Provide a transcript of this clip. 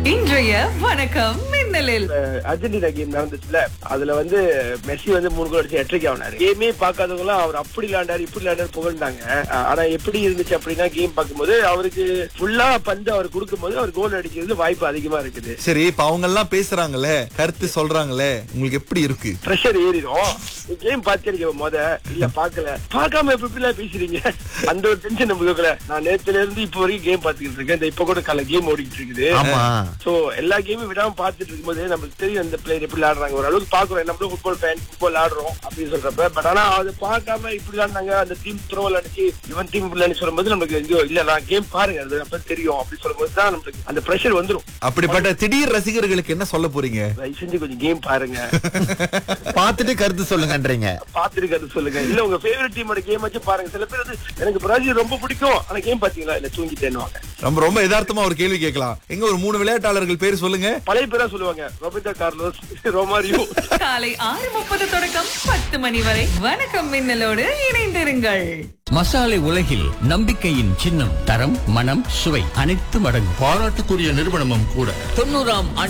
இன்றைய வணக்கம் மின்னலில் Argentina game நடந்துச்சுல அதுல வந்து மெஸ்ஸி வந்து மூணு கோல் அடிச்சு ஹெட்ரிக் ஆனாரு கேமே பார்க்காதவங்க எல்லாம் அவர் அப்படி விளையாண்டாரு இப்படி விளையாண்டாரு புகழ்ந்தாங்க அஹ் ஆனா எப்படி இருந்துச்சு அப்படின்னா கேம் பார்க்கும்போது அவருக்கு ஃபுல்லா பந்து அவர் கொடுக்கும்போது அவர் கோல் அடிக்கிறது வாய்ப்பு அதிகமா இருக்குது சரி இப்ப அவங்க எல்லாம் பேசுறாங்களே கருத்து சொல்றாங்களே உங்களுக்கு எப்படி இருக்கு பிரஷர் ஏறிடும் கேம் பாத்திருக்க முத இல்ல பாக்கல பார்க்காம எப்படி இப்படிலாம் பேசுறீங்க அந்த ஒரு டென்ஷன் நமக்கு இருக்கல நான் நேத்துல இருந்து இப்ப வரைக்கும் கேம் பாத்துக்கிட்டு இருக்கேன் இந்த இப்ப கூட கால கேம் ஓடிட்டு இருக்குது ஆமா சோ எல்லா கேமும் விடாம பாத்துட்டு இருக்கும்போது நமக்கு தெரியும் அந்த பிளேயர் எப்படி விளையாடுறாங்க ஒரு அளவுக்கு பாக்குறோம் நம்மளும் ஃபுட்பால் ஃபேன் ஃபுட்பால் ஆடுறோம் அப்படின்னு சொல்றப்ப பட் ஆனா அது பார்க்காம இப்படி விளையாடுனாங்க அந்த டீம் த்ரோல் அடிச்சு இவன் டீம் இப்படி சொல்லும்போது நமக்கு ஐயோ இல்ல நான் கேம் பாருங்க அது அப்ப தெரியும் அப்படி சொல்லும்போது தான் நமக்கு அந்த பிரஷர் வந்துரும் அப்படிப்பட்ட திடீர் ரசிகர்களுக்கு என்ன சொல்ல போறீங்க தயவு செஞ்சு கொஞ்சம் கேம் பாருங்க பார்த்துட்டு கருத்து சொல்லுங்கன்றீங்க பாத்துருக்காது சொல்லுங்க இல்ல உங்க ஃபேவரட் டீமோட கேம் வச்சு பாருங்க சில பேர் வந்து எனக்கு பிரேசில் ரொம்ப பிடிக்கும் ஆனா கேம் பாத்தீங்களா இல்ல தூங்கிட்டேன்னு நம்ம ரொம்ப யதார்த்தமா ஒரு கேள்வி கேட்கலாம் எங்க ஒரு மூணு விளையாட்டாளர்கள் பேர் சொல்லுங்க பழைய பேரா சொல்லுவாங்க ரொபர்டோ கார்லோஸ் ரோமாரியோ காலை ஆறு முப்பது தொடக்கம் பத்து மணி வரை வணக்கம் மின்னலோடு இணைந்திருங்கள் மசாலை உலகில் நம்பிக்கையின் சின்னம் தரம் மனம் சுவை அனைத்தும் அடங்கும் பாராட்டுக்குரிய நிறுவனமும் கூட தொண்ணூறாம்